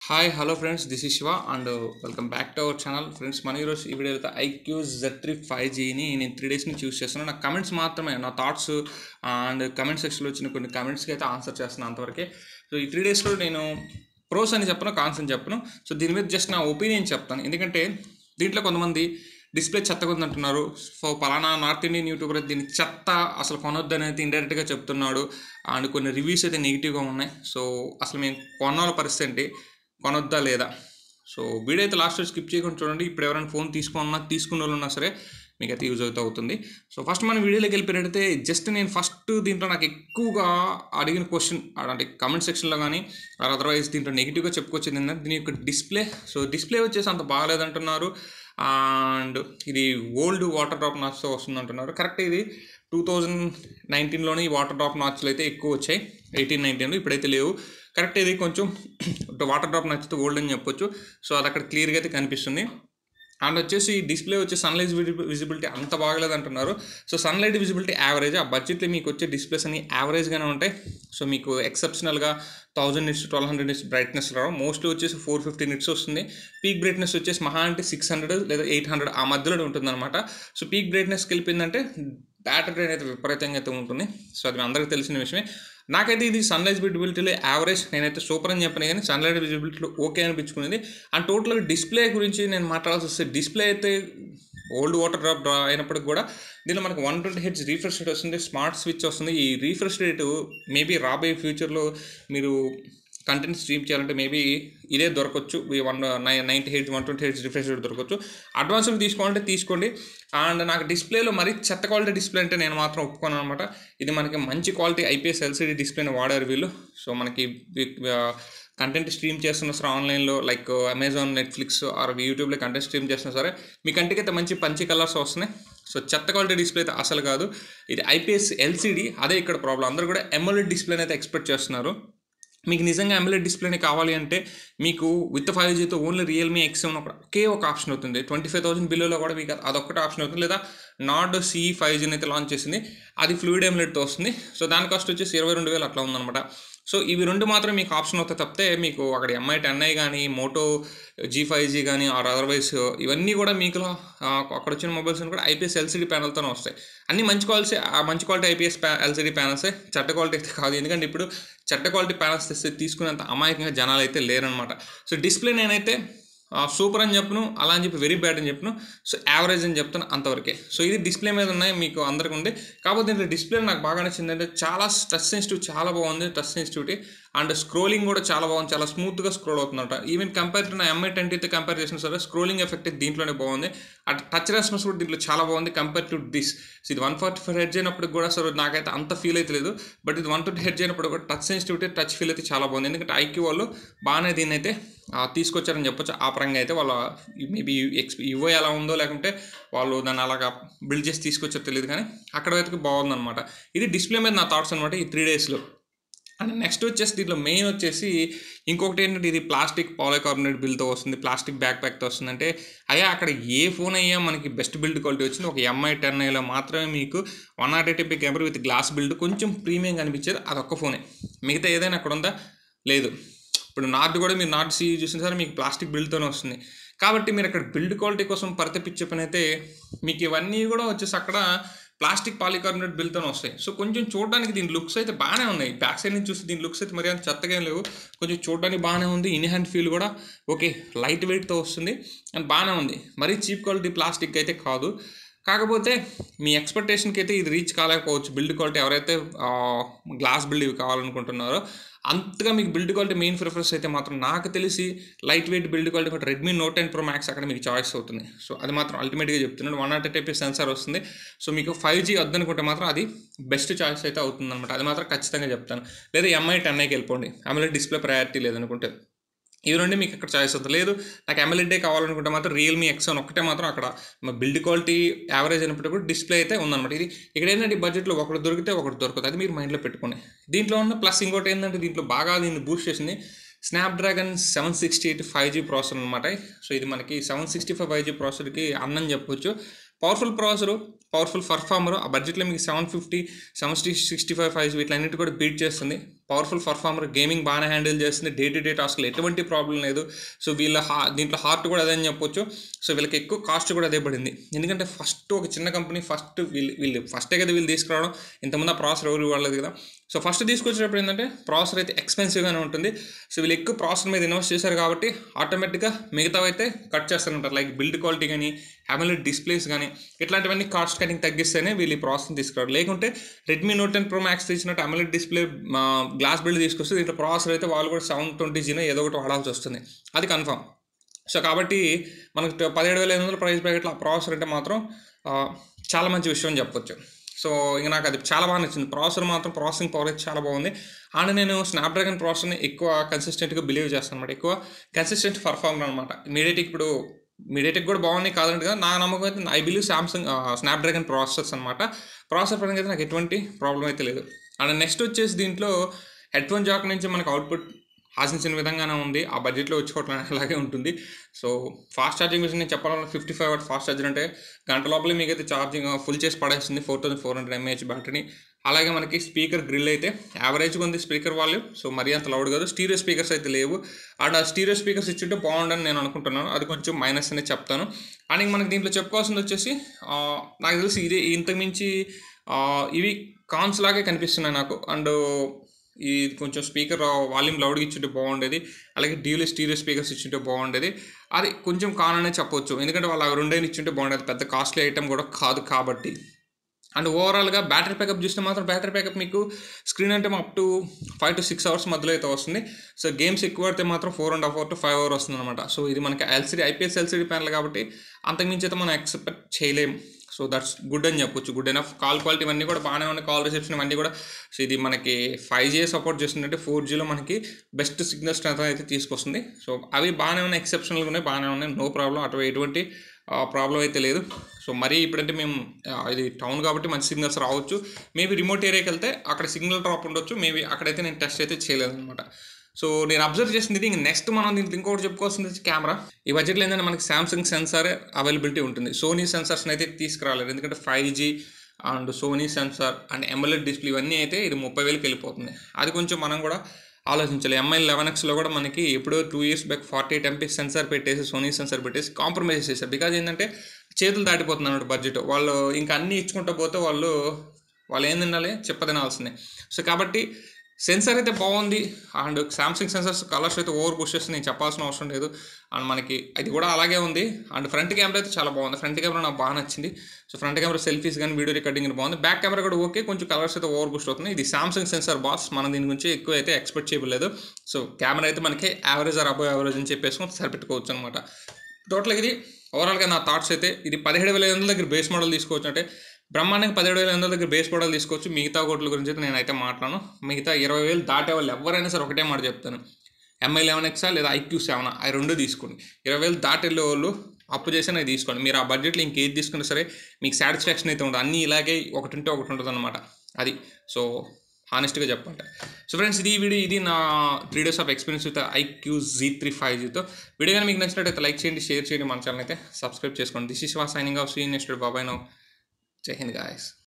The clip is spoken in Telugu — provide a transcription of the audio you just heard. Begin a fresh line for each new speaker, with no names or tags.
hi hello friends this is Shiva and welcome back to our channel friends మన ఈరోజు ఈ వీడియోలో ఐక్యూ జెడ్ త్రీ ఫైవ్ జీని నేను త్రీ డేస్ నుంచి యూస్ చేస్తున్నాను నా కమెంట్స్ మాత్రమే నా థాట్స్ అండ్ కమెంట్ సెక్షన్లో వచ్చిన కొన్ని కమెంట్స్కి అయితే ఆన్సర్ చేస్తున్నాను అంతవరకే సో ఈ త్రీ డేస్లో నేను ప్రోస్ అని చెప్పను కాన్స్ అని చెప్పను సో దీని మీద జస్ట్ నా ఒపీనియన్ చెప్తాను ఎందుకంటే దీంట్లో కొంతమంది డిస్ప్లే చెత్తగా ఉందంటున్నారు సో పలానా నార్త్ ఇండియన్ యూట్యూబర్ అయితే దీన్ని చెత్త అసలు కొనొద్దని అయితే ఇండైరెక్ట్గా చెప్తున్నాడు అండ్ కొన్ని రివ్యూస్ అయితే నెగిటివ్గా ఉన్నాయి సో అసలు మేము కొనాల పరిస్థితి ఏంటి కొనొద్దా లేదా సో వీడియో అయితే లాస్ట్ స్కిప్ చేయకుండా చూడండి ఇప్పుడు ఎవరైనా ఫోన్ తీసుకున్నా తీసుకున్న వాళ్ళు ఉన్నా సరే మీకు అయితే యూజ్ అవుతూ అవుతుంది సో ఫస్ట్ మనం వీడియోలోకి వెళ్ళిపోయినట్టయితే జస్ట్ నేను ఫస్ట్ దీంట్లో నాకు ఎక్కువగా అడిగిన క్వశ్చన్ అంటే కమెంట్ సెక్షన్లో కానీ అదర్వైజ్ దీంట్లో నెగిటివ్గా చెప్పుకొచ్చింది ఏంటంటే దీని యొక్క డిస్ప్లే సో డిస్ప్లే వచ్చేసి అంత బాగాలేదంటున్నారు అండ్ ఇది ఓల్డ్ వాటర్ డ్రాప్ నాచ్తో వస్తుంది అంటున్నారు కరెక్ట్ ఇది టూ థౌజండ్ నైన్టీన్లోనే ఈ వాటర్ డ్రాప్ నాచ్లు అయితే ఎక్కువ వచ్చాయి ఎయిటీన్ నైన్టీన్లో ఇప్పుడైతే లేవు కరెక్ట్ ఇది కొంచెం వాటర్ డ్రాప్ నచ్చితే ఓల్డ్ అని చెప్పొచ్చు సో అది అక్కడ క్లియర్గా అయితే కనిపిస్తుంది అండ్ వచ్చేసి డిస్ప్లే వచ్చే సన్లైట్ విజిబిలిటీ అంత బాగలేదు అంటున్నారు సో సన్లైట్ విజిబిలిటీ యావరేజ్ ఆ బడ్జెట్లో మీకు వచ్చే డిస్ప్లేస్ అన్ని యావరేజ్గానే ఉంటాయి సో మీకు ఎక్సెప్షనల్గా thousand nits twelve hundred nits brightness రావడం మోస్ట్లీ వచ్చేసి ఫోర్ ఫిఫ్టీ నిట్స్ వస్తుంది పీక్ బ్రైట్నెస్ వచ్చేసి మహా అంటే సిక్స్ హండ్రెడ్ లేదా ఎయిట్ హండ్రెడ్ ఆ మధ్యలో ఉంటుందన్నమాట సో పీక్ బ్రైట్నెస్కి వెళ్ళిపోయిందంటే బ్యాటరీ డ్రైన్ అయితే విపరీతంగా అయితే ఉంటుంది సో అది మీ అందరికీ తెలిసిన విషయమే నాకైతే ఇది సన్లైట్ విజిబిలిటీలో యావరేజ్ నేనైతే సూపర్ అని చెప్పను కానీ సన్లైట్ విజిబిలిటీలో ఓకే అనిపించుకునేది అండ్ టోటల్గా డిస్ప్లే గురించి నేను మాట్లాడాల్సి వస్తే డిస్ప్లే అయితే ఓల్డ్ వాటర్ డ్రాప్ డ్రా అయినప్పటికి కూడా దీనిలో మనకు one twenty hertz refresh rate వస్తుంది స్మార్ట్ స్విచ్ వస్తుంది ఈ రీఫ్రెష్ రేటు మేబీ రాబోయే ఫ్యూచర్లో మీరు కంటెంట్ స్ట్రీమ్ చేయాలంటే మేబీ ఇదే దొరకవచ్చు one nine ninety hertz one twenty hertz refresh rate దొరకవచ్చు అడ్వాన్స్డ్ తీసుకోవాలంటే తీసుకోండి అండ్ నాకు డిస్ప్లేలో మరీ చెత్త క్వాలిటీ డిస్ప్లే అంటే నేను మాత్రం ఒప్పుకోను అనమాట ఇది మనకి మంచి క్వాలిటీ ఐపీఎస్ ఎల్సీడీ డిస్ప్లేని వాడారు వీళ్ళు సో మనకి కంటెంట్ స్ట్రీమ్ చేస్తున్న సరే ఆన్లైన్లో లైక్ అమెజాన్ నెట్ఫ్లిక్స్ ఆర్ యూట్యూబ్లో కంటెంట్ స్ట్రీమ్ చేస్తున్నా సరే మీ కంటికి అయితే మంచి పంచి కలర్స్ వస్తున్నాయి సో చెత్త క్వాలిటీ డిస్ప్లే అయితే అసలు కాదు ఇది ఐపీఎస్ ఎల్సీడీ అదే ఇక్కడ ప్రాబ్లం అందరూ కూడా ఎమ్ఎల్ఎడ్ డిస్ప్లేని అయితే ఎక్స్పెక్ట్ చేస్తున్నారు మీకు నిజంగా అమ్యులెట్ డిస్ప్లేనే కావాలి అంటే మీకు విత్ ఫైవ్ జీతో ఓన్లీ రియల్మీ ఎక్స్ సెవెన్ ఒక ఒకే ఒక ఆప్షన్ అవుతుంది ట్వంటీ ఫైవ్ థౌసండ్ బిల్లులో కూడా మీకు అదొక్కటే ఆప్షన్ అవుతుంది లేదా నాట్ సి ఫైవ్ జీని అయితే లాంచ్ చేసింది అది ఫ్లూయిడ్ ఎమ్లెట్తో వస్తుంది సో దాని కాస్ట్ వచ్చేసి ఇరవై రెండు వేలు అట్లా ఉందన్నమాట సో ఇవి రెండు మాత్రం మీకు ఆప్షన్ అవుతాయి తప్పితే మీకు అక్కడ ఎంఐ టెన్ ఐ కానీ మోటో జీ ఫైవ్ జీ కానీ ఆర్ అదర్వైజ్ ఇవన్నీ కూడా మీకు అక్కడ వచ్చిన మొబైల్స్ కూడా ఐపీఎస్ ఎల్సీడీ ప్యానల్తోనే వస్తాయి అన్ని మంచి క్వాలిటీ మంచి క్వాలిటీ ఐపీఎస్ ఎల్సీడీ ప్యానల్సే చెడ్డ క్వాలిటీ అయితే కాదు ఎందుకంటే ఇప్పుడు చెడ్డ క్వాలిటీ ప్యానల్స్ తెస్తే తీసుకునేంత అమాయకంగా జనాలు అయితే లేరనమాట సో డిస్ప్లే నేనైతే సూపర్ అని చెప్పను అలా అని చెప్పి వెరీ బ్యాడ్ అని చెప్పను సో యావరేజ్ అని చెప్తాను అంతవరకే సో ఇది డిస్ప్లే మీద ఉన్నాయి మీకు అందరికి ఉంది కాకపోతే దీంట్లో డిస్ప్లే నాకు బాగా నచ్చింది అంటే చాలా టచ్ సెన్సిటివ్ చాలా బాగుంది టచ్ సెన్సిటివిటీ అండ్ స్క్రోలింగ్ కూడా చాలా బాగుంది చాలా స్మూత్గా స్క్రోల్ అవుతుందట ఈవెన్ కంపేర్ టు నా ఎంఐ ట్వంటీతో కంపేర్ చేసిన సరే స్క్రోలింగ్ ఎఫెక్ట్ దీంట్లోనే బాగుంది అట్ టచ్ రెస్పాన్స్ కూడా దీంట్లో చాలా బాగుంది కంపేర్ టు దిస్ ఇది వన్ ఫార్టీ ఫైవ్ హెడ్జ్ అయినప్పుడు కూడా సరే నాకైతే అంత ఫీల్ అయితే లేదు బట్ ఇది వన్ ట్వంటీ హెడ్జ్ అయినప్పుడు కూడా టచ్ సెన్సిటివిటీ టచ్ ఫీల్ అయితే చాలా బాగుంది ఎందుకంటే ఐక్యూ వాళ్ళు బాగానే దీన్ని అయితే తీసుకొచ్చారని చెప్పొచ్చు ఆ పరంగా అయితే వాళ్ళ మేబీ ఎక్స్ ఇవో ఎలా ఉందో లేకుంటే వాళ్ళు దాన్ని అలాగా బిల్డ్ చేసి తీసుకొచ్చారో తెలియదు కానీ అక్కడ అయితే బాగుందన్నమాట ఇది డిస్ప్లే మీద నా థాట్స్ అనమాట ఈ త్రీ డేస్లో అండ్ నెక్స్ట్ వచ్చేసి దీంట్లో మెయిన్ వచ్చేసి ఇంకొకటి ఏంటంటే ఇది ప్లాస్టిక్ పాలికార్బోనేట్ బిల్డ్తో వస్తుంది ప్లాస్టిక్ బ్యాక్ ప్యాక్తో వస్తుంది అంటే అయ్యా అక్కడ ఏ ఫోన్ అయ్యా మనకి బెస్ట్ బిల్డ్ క్వాలిటీ వచ్చింది ఒక ఎంఐ టెన్ ఐలో మాత్రమే మీకు one nought eight MP camera with glass build కొంచెం ప్రీమియం కనిపించేది అదొక్క ఫోనే మిగతా ఏదైనా అక్కడ ఉందా లేదు ఇప్పుడు నార్త్ కూడా మీరు నార్త్ సీ చూసిన సరే మీకు ప్లాస్టిక్ బిల్డ్తోనే వస్తుంది కాబట్టి మీరు అక్కడ బిల్డ్ క్వాలిటీ కోసం పరితపించే పని అయితే మీకు ఇవన్నీ కూడా వచ్చేసి అక్కడ ప్లాస్టిక్ పాలికార్బోనేట్ బిల్తోనే వస్తాయి సో కొంచెం చూడడానికి దీని లుక్స్ అయితే బాగానే ఉన్నాయి బ్యాక్ సైడ్ నుంచి చూస్తే దీని లుక్స్ అయితే మరి అంత చెత్తగా లేవు కొంచెం చూడడానికి బాగానే ఉంది ఇన్ హ్యాండ్ ఫీల్ కూడా ఓకే లైట్ వెయిట్తో వస్తుంది అండ్ బాగానే ఉంది మరీ చీప్ క్వాలిటీ ప్లాస్టిక్ అయితే కాదు కాకపోతే మీ ఎక్స్పెక్టేషన్కి అయితే ఇది రీచ్ కాలేకపోవచ్చు బిల్డ్ క్వాలిటీ ఎవరైతే గ్లాస్ బిల్డ్ ఇవి కావాలనుకుంటున్నారో అంతగా మీకు బిల్డ్ క్వాలిటీ మెయిన్ ప్రిఫరెన్స్ అయితే మాత్రం నాకు తెలిసి light weight build quality but Redmi note ten pro max అక్కడ మీకు చాయిస్ అవుతుంది సో అది మాత్రం అల్టిమేట్గా చెప్తున్నాడు వన్ నాట్ ఎయిట్ సెన్సార్ వస్తుంది సో మీకు ఫైవ్ జీ వద్దనుకుంటే మాత్రం అది బెస్ట్ చాయిస్ అయితే అవుతుంది అనమాట అది మాత్రం ఖచ్చితంగా చెప్తాను లేదా ఎంఐ టెన్ ఐకి వెళ్ళిపోండి అమలే డిస్ప్లే ప్రయారిటీ లేదనుకుంటే ఇవి రెండు మీకు అక్కడ చాయిస్ అవుతుంది లేదు నాకు ఎమ్ఎల్ఏడే కావాలనుకుంటే మాత్రం రియల్మీ ఎక్స్ వన్ ఒకటే మాత్రం అక్కడ బిల్డ్ క్వాలిటీ యావరేజ్ అయినప్పుడు కూడా డిస్ప్లే అయితే ఉందన్నమాట ఇది ఇక్కడ ఏంటంటే బడ్జెట్లో ఒకటి దొరికితే ఒకటి దొరకదు అది మీరు మైండ్లో పెట్టుకోండి దీంట్లో ఉన్న ప్లస్ ఇంకోటి ఏంటంటే దీంట్లో బాగా దీన్ని బూస్ట్ చేసింది Snapdragon seven sixty eight five G processor అనమాట సో ఇది మనకి seven sixty five five G ప్రాసెసర్కి అన్నం చెప్పొచ్చు పవర్ఫుల్ ప్రాసెసర్ పవర్ఫుల్ పర్ఫార్మర్ ఆ బడ్జెట్లో మీకు seven fifty seven sixty five five వీటిలన్నిటి కూడా బీట్ చేస్తుంది పవర్ఫుల్ పర్ఫార్మర్ గేమింగ్ బాగానే హ్యాండిల్ చేస్తుంది డే టు డే టాస్క్లో ఎటువంటి ప్రాబ్లం లేదు సో వీళ్ళ హా దీంట్లో హార్ట్ కూడా అదే అని చెప్పొచ్చు సో వీళ్ళకి ఎక్కువ కాస్ట్ కూడా అదే పడింది ఎందుకంటే ఫస్ట్ ఒక చిన్న కంపెనీ ఫస్ట్ వీళ్ళు వీళ్ళు ఫస్టే కదా వీళ్ళు తీసుకురావడం ఇంతకుముందు ఆ ప్రాసెసర్ ఎవరు ఇవ్వలేదు కదా సో ఫస్ట్ తీసుకొచ్చేటప్పుడు ఏంటంటే ప్రాసెసర్ అయితే ఎక్స్పెన్సివ్గానే ఉంటుంది సో వీళ్ళు ఎక్కువ ప్రాసెసర్ మీద ఇన్వెస్ట్ చేశారు కాబట్టి ఆటోమేటిక్గా మిగతావి అయితే కట్ చేస్తారంటారు లైక్ బిల్డ్ క్వాలిటీ కానీ హ్యామలెట్ డిస్ప్లేస్ కానీ ఇట్లాంటివన్నీ కాస్ట్ కటింగ్ తగ్గిస్తేనే వీళ్ళు ఈ ప్రాసెస్ తీసుకురావడం లేకుంటే Redmi note ten pro max తీసినట్టు అమలెట్ డిస్ప్లే గ్లాస్ బిల్డ్ తీసుకొస్తే దీంట్లో ప్రాసెసర్ అయితే వాళ్ళు కూడా సెవెన్ ట్వంటీ జీనో ఏదో ఒకటి వాడాల్సి వస్తుంది అది కన్ఫర్మ్ సో కాబట్టి మనకు పదిహేడు వేల ఎనిమిది వందల ప్రైస్ బ్రాకెట్లో ఆ ప్రాసెసర్ అంటే మాత్రం ఆ, చాలా మంచి విషయం అని చెప్పొచ్చు సో ఇంక నాకు అది చాలా బాగా నచ్చింది ప్రాసెసర్ మాత్రం ప్రాసెసింగ్ పవర్ అయితే చాలా బాగుంది అండ్ నేను స్నాప్డ్రాగన్ ప్రాసెసర్ని ఎక్కువ కన్సిస్టెంట్గా బిలీవ్ చేస్తాను అనమాట ఎక్కువ కన్సిస్టెంట్ పర్ఫార్మర్ అనమాట మీడియాటెక్ ఇప్పుడు మీడియాటెక్ కూడా బాగున్నాయి కాదంటే కదా నా నమ్మకం అయితే I believe Samsung Snapdragon processors అనమాట ప్రాసెసర్ పరంగా అయితే నాకు ఎటువంటి ప్రాబ్లం అయితే లేదు అండ్ నెక్స్ట్ వచ్చేసి దీంట్లో హెడ్ ఫోన్ జాక్ నుంచి మనకు అవుట్పుట్ ఆశించిన విధంగానే ఉంది ఆ బడ్జెట్లో వచ్చుకోవట్లే అలాగే ఉంటుంది సో ఫాస్ట్ ఛార్జింగ్ విషయం నేను చెప్పాలంటే fifty five watt fast charger అంటే గంట లోపలే మీకైతే ఛార్జింగ్ ఫుల్ చేసి పడేస్తుంది four thousand four hundred mAh బ్యాటరీని అలాగే మనకి స్పీకర్ గ్రిల్ అయితే యావరేజ్గా ఉంది స్పీకర్ వాల్యూమ్ సో మరీ అంత లౌడ్ కాదు స్టీరియో స్పీకర్స్ అయితే లేవు అండ్ ఆ స్టీరియో స్పీకర్స్ ఇచ్చింటే బాగుండని నేను అనుకుంటున్నాను అది కొంచెం మైనస్ అనేది చెప్తాను అండ్ ఇంక మనకి దీంట్లో చెప్పుకోవాల్సింది వచ్చేసి ఆ, నాకు తెలిసి ఇది ఇంతకుమించి ఆ, ఇవి కాన్స్ లాగే కనిపిస్తున్నాయి నాకు అండ్ ఈ కొంచెం స్పీకర్ వాల్యూమ్ లౌడ్గా ఇచ్చుంటే బాగుండేది అలాగే డ్యూలీ స్టీరియో స్పీకర్స్ ఇచ్చుంటే బాగుండేది అది కొంచెం కాన్ అనే చెప్పొచ్చు ఎందుకంటే వాళ్ళు అవి రెండైనా ఇచ్చుంటే బాగుండేది పెద్ద కాస్ట్లీ ఐటమ్ కూడా కాదు కాబట్టి అండ్ ఓవరాల్గా బ్యాటరీ బ్యాకప్ చూస్తే మాత్రం బ్యాటరీ బ్యాకప్ మీకు స్క్రీన్ అంటే up to five to six hours మధ్యలో అయితే వస్తుంది సో గేమ్స్ ఎక్కువ పడితే మాత్రం four and half hour to five hour వస్తుంది అనమాట సో ఇది మనకి ఎల్సీడీ ఐపీఎస్ ఎల్సీడీ ప్యానల్ కాబట్టి అంతకుమించి అయితే మనం ఎక్స్పెక్ట్ చేయలేం సో దట్స్ గుడ్ అని చెప్పొచ్చు గుడ్ ఎనఫ్ కాల్ క్వాలిటీ ఇవన్నీ కూడా బాగానే ఉన్నాయి కాల్ రిసెప్షన్ ఇవన్నీ కూడా సో ఇది మనకి ఫైవ్ జీ సపోర్ట్ చేస్తుందంటే ఫోర్ జీలో మనకి బెస్ట్ సిగ్నల్ స్ట్రెంత్ అయితే తీసుకొస్తుంది సో అవి బాగానే ఉన్నాయి ఎక్సెప్షనల్గా ఉన్నాయి బాగానే ఉన్నాయి నో ప్రాబ్లం అటు ఎటువంటి ప్రాబ్లం అయితే లేదు సో మరీ ఇప్పుడంటే మేము ఆ, ఇది టౌన్ కాబట్టి మంచి సిగ్నల్స్ రావచ్చు మేబీ రిమోట్ ఏరియాకి వెళ్తే అక్కడ సిగ్నల్ డ్రాప్ ఉండొచ్చు మేబీ అక్కడైతే నేను టెస్ట్ అయితే చేయలేదు అనమాట సో నేను అబ్జర్వ్ చేసింది ఇది ఇంక నెక్స్ట్ మనం దీంట్లో ఇంకోటి చెప్పుకోవాల్సింది వచ్చి కెమెరా ఈ బడ్జెట్లో ఏంటంటే మనకి సామ్సంగ్ సెన్సార్ అవైలబిలిటీ ఉంటుంది సోనీ సెన్సార్స్ని అయితే తీసుకురాలేదు ఎందుకంటే five G and Sony sensor and AMOLED display ఇవన్నీ అయితే ఇది ముప్పై వేలకి వెళ్ళిపోతుంది అది కొంచెం మనం కూడా ఆలోచించాలి ఎంఐ లెవెన్ ఎక్స్లో కూడా మనకి ఎప్పుడో two years back forty eight MP sensor పెట్టేసి సోనీ సెన్సార్ పెట్టేసి కాంప్రమైజ్ చేశారు బికాజ్ ఏంటంటే చేతులు దాటిపోతుంది అన్నమాట బడ్జెట్ వాళ్ళు ఇంకా అన్నీ ఇచ్చుకుంటూ పోతే వాళ్ళు వాళ్ళు ఏం తినాలి చెప్పదినాల్సిందే సో కాబట్టి సెన్సార్ అయితే బాగుంది అండ్ సామ్సంగ్ సెన్సార్స్ కలర్స్ అయితే ఓవర్ బుష్ చేస్తే నేను చెప్పాల్సిన అవసరం లేదు అండ్ మనకి అది కూడా అలాగే ఉంది అండ్ ఫ్రంట్ కెమెరా అయితే చాలా బాగుంది ఫ్రంట్ కెమెరా నాకు బాగా నచ్చింది సో ఫ్రంట్ కెమెరా సెల్ఫీస్ కానీ వీడియో రికార్డింగ్ బాగుంది బ్యాక్ కెమెరా కూడా ఓకే కొంచెం కలర్స్ అయితే ఓవర్ బుస్ట్ అవుతుంది ఇది సామ్సంగ్ సెన్సార్ బాస్ మనం దీని గురించి ఎక్కువ అయితే ఎక్స్పెక్ట్ చేయలేదు సో కెమెరా అయితే మనకి యావరేజ్ ఆర్ అబో యావరేజ్ అని చెప్పేసుకొని సరిపెట్టుకోవచ్చు అనమాట టోటల్గా ఇది ఓవరాల్గా నా థాట్స్ అయితే ఇది పదిహేడు వేల ఐదు వందల దగ్గర బేస్ మోడల్ తీసుకోవచ్చు అంటే బ్రహ్మాండంగా పదిహేడు వేల ఐదు వందల దగ్గర బేస్ మోడల్ తీసుకోవచ్చు మిగతా కోట్ల గురించి అయితే నేనైతే మాట్లాడను మిగతా ఇరవై వేలు దాటే వాళ్ళు ఎవరైనా సరే ఒకటే మాట చెప్తాను ఎంఐ లెవెన్ ఎక్సా లేదా ఐక్యూ సెవెన్ అవి రెండు తీసుకోండి ఇరవై వేలు దాటి వెళ్ళే వాళ్ళు అప్పు చేసి అది తీసుకోండి మీరు ఆ బడ్జెట్లో ఇంకేది తీసుకున్నా సరే మీకు సాటిస్ఫాక్షన్ అయితే ఉండదు అన్నీ ఇలాగే ఒకటి ఉంటే ఒకటి ఉంటుంది అనమాట అది సో హానెస్ట్గా చెప్పండి సో ఫ్రెండ్స్ ఇది ఈ వీడియో ఇది నా three days of experience with iQOO Z three five జీతో వీడియో కానీ మీకు నచ్చినట్టయితే లైక్ చేయండి షేర్ చేయండి మన ఛానల్ అయితే సబ్స్క్రైబ్ చేసుకోండి దిస్ ఇస్ వా సైనింగ్ ఆఫ్ సీ నెక్స్ట్ బాబాయ్ నో జై హింద్ గాయస్